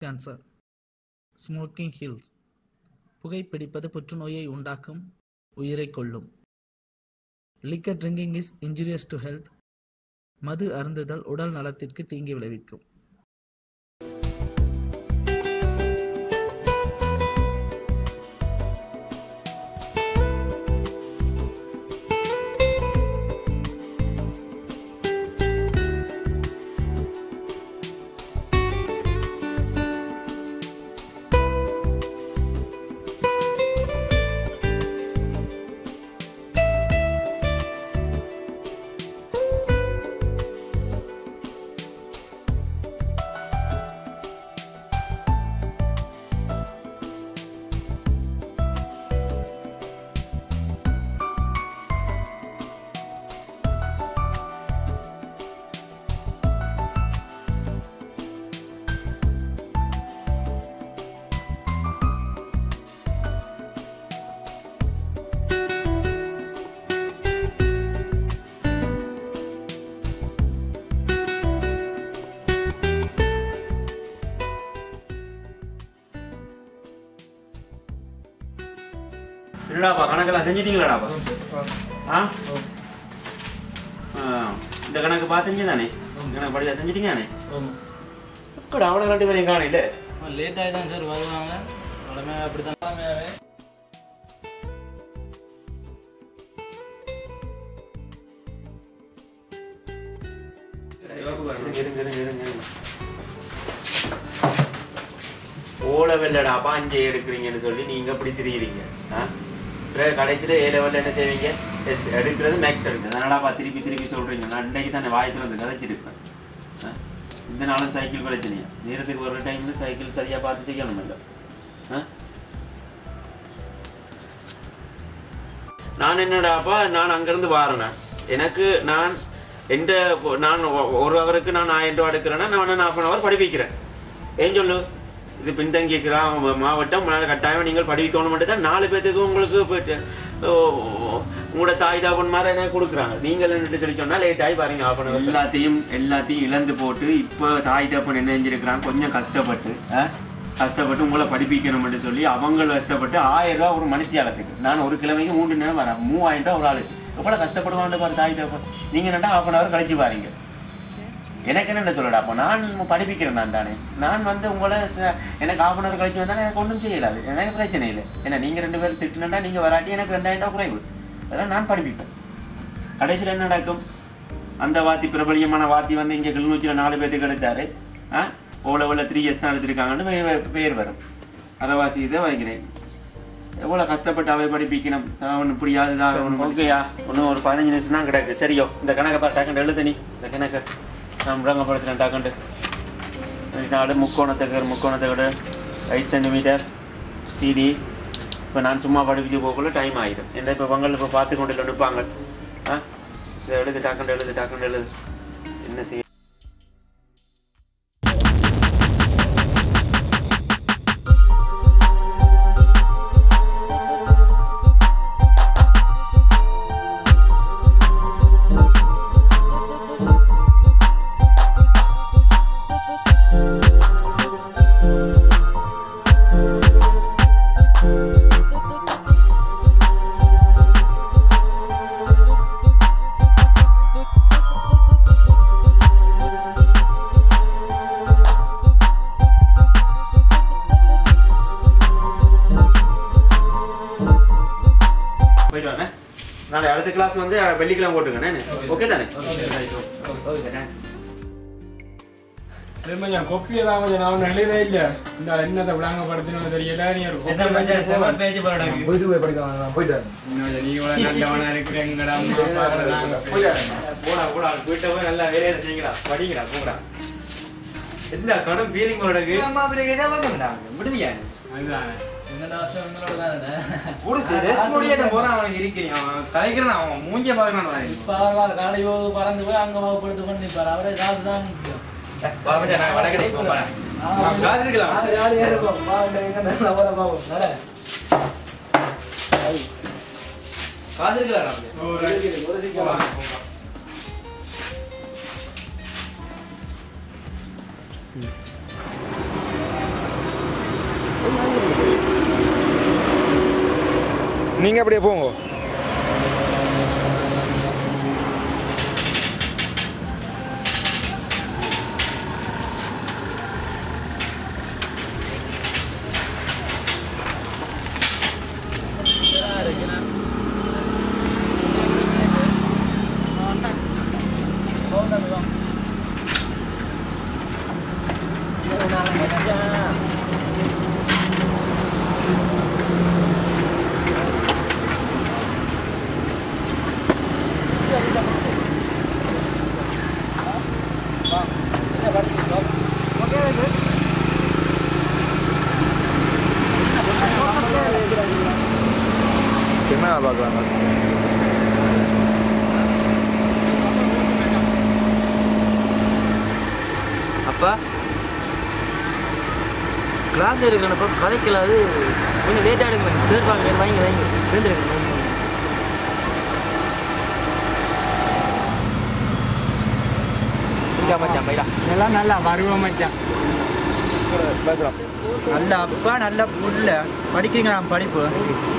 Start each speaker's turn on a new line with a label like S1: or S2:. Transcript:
S1: Cancer smoking hills புகைப்பிடிப்பது புற்றுநோயை உண்டாக்கும் உயிரை கொல்லும் liquor drinking is injurious to health மது அருந்துதல் உடல் நலத்திற்கு தீங்கு விளைவிக்கும்
S2: என்னடாப்பா கணக்கெல்லாம் செஞ்சிட்டீங்களாடாப்பா ஆ ஆ, இந்த கணக்கு பார்த்தீங்க தானே கணக்கு படியா செஞ்சிட்டீங்க தானே கூட அவ்வளோ ரெண்டு பேரையும் காணும் இல்லை
S3: லேட் ஆகி தான் சார் வருவாங்க உடனே அப்படி தான்
S2: ஓ லெவல்லடாப்பா அஞ்சு எடுக்கிறீங்கன்னு சொல்லி நீங்க அப்படி திரியிறீங்க ஆ பிறகு கடைசியில் ஏ லெவலில் என்ன செய்வீங்க எஸ் எடுக்கிறது மேக்ஸ் எடுக்கிறது அதனாலப்பா திருப்பி திருப்பி சொல்றீங்க நான் இன்றைக்கு தானே வாய்க்கு வந்து கதைச்சிருப்பேன் ஆ? இந்த நாளும் சைக்கிள் பிரச்சனையா நேரத்துக்கு ஒரு டைம்ல சைக்கிள் சரியா பார்த்து செய்யணும் இல்லை ஆ நான் என்னடாப்பா நான் அங்கேருந்து வாரேன் எனக்கு நான் எந்த நான் ஒ- ஒரு ஹவருக்கு நான் ஆயிரம் ரூபா எடுக்கிறேன்னா நான் ஹாஃப் அன் ஹவர் படிப்பிக்கிறேன் ஏன் சொல்லு இது பின்தங்கிய கிராம மாவட்டம் உங்களால் கட்டாயம் நீங்கள் படிக்கணும் மட்டும் தான் நாலு பேத்துக்கு உங்களுக்கு போயிட்டு ஓ, உங்களோட தாய் தாபன் மாதிரி எனக்கு கொடுக்குறாங்க நீங்கள் என்னட்டு சொல்லி சொன்னால் லேட் ஆகி பாருங்க ஹாஃப் அன் ஹவர் எல்லாத்தையும் எல்லாத்தையும் இழந்து போட்டு இப்போ தாய் தாப்பன் என்ன செஞ்சிருக்கிறாங்க கொஞ்சம் கஷ்டப்பட்டு ஆ? கஷ்டப்பட்டு உங்களை படிப்பிக்கணும்னு சொல்லி அவங்க கஷ்டப்பட்டு ஆயிரம் ரூபா ஒரு மணித்தியாலத்துக்கு நான் ஒரு கிழமைக்கு மூன்று நேரம் வரேன் மூவாயிரம் ரூபா ஒரு ஆளுக்கு எவ்வளோ கஷ்டப்படுவான்னு பாரு தாய் தகப்பன் நீங்கள் என்னடா ஹாஃப் அன் ஹவர் கழிச்சு பாருங்க எனக்கு என்ன சொல்லடா அப்போ நான் படிப்பிக்கிறேன் நான் தானே நான் வந்து உங்களை ச- எனக்கு ஹாஃப் அன் ஹவர் கழிச்சு வந்தால் எனக்கு ஒன்றும் செய்யலாது எனக்கு பிரச்சனை இல்லை ஏன்னா நீங்கள் ரெண்டு பேரும் திட்டினா நீங்கள் வராட்டி எனக்கு ரெண்டாயிரம் ரூபா குறைவு அதெல்லாம் நான் படிப்பிப்பேன் கடைசியில் என்ன நடக்கும் அந்த வாத்தி பிரபலியமான வாத்தி வந்து இங்கே கிளிநொச்சியில் நாலு பேத்துக்கு எடுத்தாரு ஆ ஓல த்ரீ இயர்ஸ் தான் எடுத்திருக்காங்கன்னு பெயர் பெயர் வரும் அரைவாசி இதை வைக்கிறேன் எவ்வளோ கஷ்டப்பட்டு அவை படிப்பிக்கணும் அவன் இப்படியாவது தான் ஒன்று ஓகேயா ஒன்றும் ஒரு பதினஞ்சு நிமிஷம் தான் கிடக்கு சரியோ இந்த கணக்கை பாரு டக்குண்டு எழுது நீ இந்த கணக்கை நான் விளங்கப்படுத்துறேன் டக்குண்டு நாலு முக்கோணத்துக்கு முக்கோணத்துக்கு எயிட் சென்டிமீட்டர் சிடி இப்போ நான் சும்மா படிப்பிச்சு போகக்குள்ள டைம் ஆயிடும் எந்த இப்போ பொங்கல் இப்போ பார்த்து கொண்டு இல்லை நிற்பாங்க ஆ இதை எழுது டக்குண்டு எழுது டக்குண்டு எழுது என்ன செய்ய போயிட்டு வரேன் நாளை அடுத்த கிளாஸ் வந்து வெள்ளிக்கிழமை போட்டுக்கண்ணே ஓகே தானே
S4: கொஞ்சம் கொப்பி ஏதாவது கொஞ்சம் நான் ஒன்றும் எழுதவே இல்லை இந்த என்னத்தை விளங்கப்படுத்தணும்னு தெரியல நீ ஒரு கொப்பி கொஞ்சம்
S3: பேஜ் போடாங்க
S5: போயிட்டு போய் படிக்கலாம் நான் போயிட்டேன்
S4: இன்னும் நீ இவ்வளவு நல்லவனா இருக்கிறேங்கடா அம்மா அப்பாவோட நாங்க
S2: போடா போடா வீட்டை போய் நல்லா வேலையை செய்யுங்கடா படிங்கடா போங்கடா என்ன கடும் ஃபீலிங் உனக்கு விடுவியா
S4: அதுதானே
S3: இந்த வருஷம் உங்களோட தானே
S2: கொடுத்து ரெஸ்ட் முடியாட்ட போறான் அவனுக்கு இருக்கிறீன் அவன் கலைக்கிறான் அவன் மூஞ்சிய பார்க்கணும்
S3: இப்போ அவர் காலை போக பறந்து போய் அங்கே வகுப்படுத்து பண்ணி நிற்பார் அவரே காசு தான் முக்கியம்
S2: பாபா நான் வடகடை போறேன் காசு இருக்கலாம் காசு இருக்கலாம்
S5: நீங்கள் அப்படியே போங்க என்ன பார்க்கலாங்க
S6: அப்பா கிளாஸ் இருக்கணும்ப்பா கதைக்கலாது கொஞ்சம் லேட்டாக எடுங்க தேர்ட் வாங்க வாங்கி வாங்கி எழுந்துருங்க மச்சான் பைடா
S4: இதெல்லாம் நல்லா வருவோம் மச்சான்
S5: பேசலாம்
S3: நல்ல அப்பா நல்ல புள்ள படிக்கிறீங்களா படிப்பு